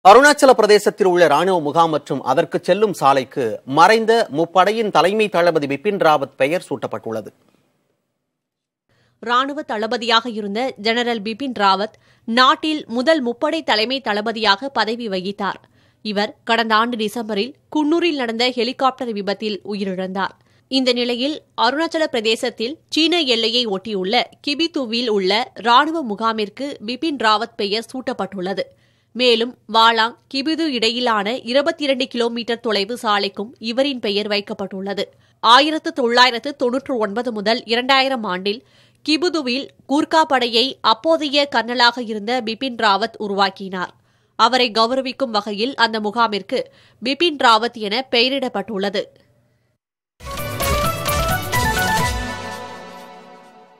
அருணாச்சல பிரதேசத்தில் உள்ள ராணுவ முகாம் மற்றும் அதற்கு செல்லும் சாலைக்கு மறைந்த முப்படையின் தலைமை தளபதி பிபின் ராவத் பெயர் சூட்டப்பட்டுள்ளது ராணுவ தளபதியாக இருந்த ஜெனரல் பிபின் ராவத் நாட்டில் முதல் முப்படை தலைமை தளபதியாக பதவி வகித்தார் இவர் கடந்த ஆண்டு டிசம்பரில் குன்னூரில் நடந்த ஹெலிகாப்டர் விபத்தில் உயிரிழந்தார் இந்த நிலையில் அருணாச்சல பிரதேசத்தில் சீன எல்லையை ஒட்டியுள்ள கிபித்துவில் உள்ள ராணுவ முகாமிற்கு பிபின் ராவத் பெயர் சூட்டப்பட்டுள்ளது மேலும் வாலாங் கிபிது இடையிலான இருபத்தி இரண்டு கிலோமீட்டர் தொலைவு சாலைக்கும் இவரின் பெயர் வைக்கப்பட்டுள்ளது ஆயிரத்து தொள்ளாயிரத்து தொன்னூற்று ஒன்பது முதல் இரண்டாயிரம் ஆண்டில் கிபுதுவில் கூர்கா படையை அப்போதைய கர்னலாக இருந்த பிபின் ராவத் உருவாக்கினார் அவரை கௌரவிக்கும் வகையில் அந்த முகாமிற்கு பிபின் ராவத் என பெயரிடப்பட்டுள்ளது